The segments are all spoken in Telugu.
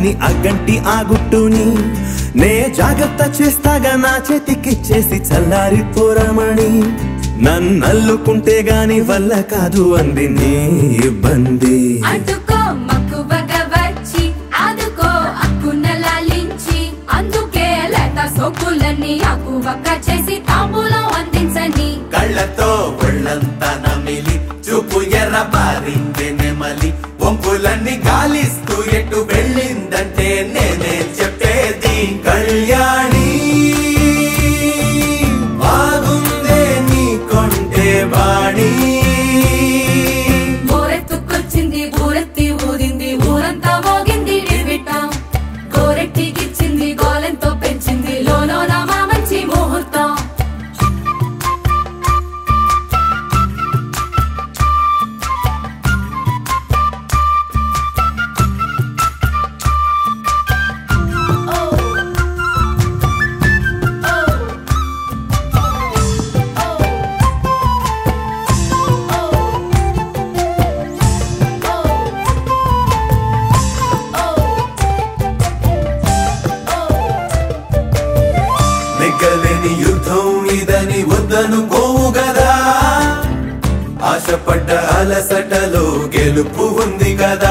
అని అగ్గంటి ఆ గుట్టుని నే జాగ్రత్త చేస్తాగా నా చేతికిచ్చేసి చల్లారి పోరమణి నన్నల్లుకుంటే గాని వల్ల కాదు అంది నీ ఇబ్బంది అడ్డుకో మక్కువగా వచ్చి ఆదుకో అక్కున లాలించి అందుకే లేత సోకులన్నీ అక్కువక్క చేసి తాంబూలం అందించని కళ్ళతో ఒళ్ళంతా నమిలి చూపు ఎర్ర బారింది నెమలి వంపులన్నీ గాలిస్తూ ఎటు వెళ్ళిందంటే నేనే చెప్పేది కళ్యాణి బాగుందే నీ కొంటే బాణి ఊరెత్తుకొచ్చింది ఊరెత్తి ఊదింది ఊరంతా మోగింది డివిటాం గోరెట్టికిచ్చింది గోలెంతో పెంచింది లోలోన మా మంచి ముహూర్తం నెగ్గలేని యుద్ధం ఇదని వద్దనుకోవు గదా ఆశపడ్డ అలసటలో గెలుపు ఉంది కదా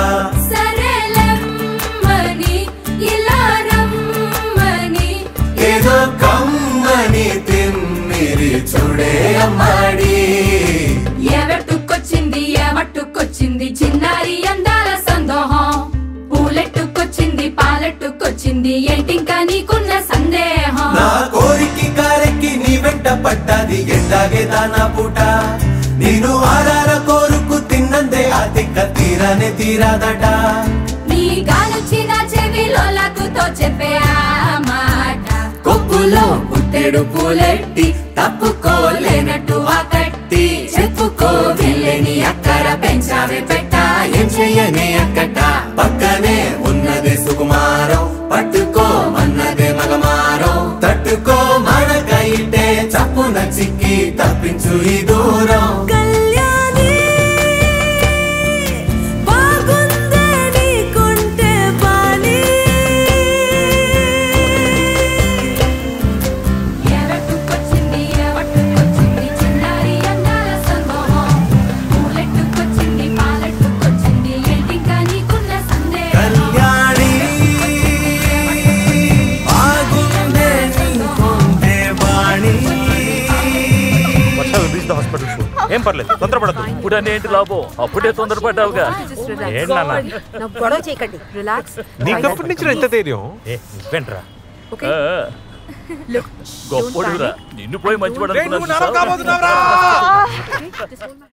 సరేలమ్మని ఇలా రమ్మని ఏదో కమ్మని తిమ్మిరి చూడే అమ్మాడి ఎవట్టుకొచ్చింది ఏమట్టుకొచ్చింది చిన్నారి అందాల సందోహం పూలెట్టుకొచ్చింది పాలెట్టుకొచ్చింది ఏంటింకా నీకున్న సందేహం నా కోరికి కారెక్కి నీ వెంట పడ్డది ఎండాగే దానా పూట నేను ఆరార కోరుకు తిన్నందే ఆ తిక్క తీరానే తీరాదట నీ గాలొచ్చిన చెవిలో లకుతో చెప్పే ఆ మాట కొప్పులో పుట్టెడు పూలెట్టి తప్పుకోలేనట్టు ఆ కట్టి చెప్పుకో వెళ్ళని అక్కర పెంచావే పెట్ట ఏం చెయ్యనే అక్కట పక్కనే ఉన్నదే సుకుమారం పట్టుకో మన్నదే మగమారం తట్టుకో మనకైతే చప్పున చిక్కి తప్పించు ఈ దూరం కళ్యాణి బాగుందే నీకుంటే బాని ఎవట్టుకొచ్చింది ఎవట్టుకొచ్చింది చిన్నారి అందాల సందోహం పూలెట్టుకొచ్చింది పాలెట్టుకొచ్చింది ఏంటింకా నీకున్న సందేహం కళ్యాణి బాగుందే నీకుంటే బాణి Varsha reach the hospital shoot ఏం పర్లేదు తొందరపడద్దు ఇప్పుడు ఏంటి లాభం అప్పుడే తొందరపడ్డావుగా ఏంటి నాన్న నాకు గొడవ చేయకండి రిలాక్స్ నీకెప్పటి నుంచి ఎంత ధైర్యం ఏ నువ్వేంట్రా ఓకే ఆ, లుక్ గొప్పోడురా నిన్ను పోయి మంచి రేయ్, నువ్వు నరకం కాబోతున్నావురా?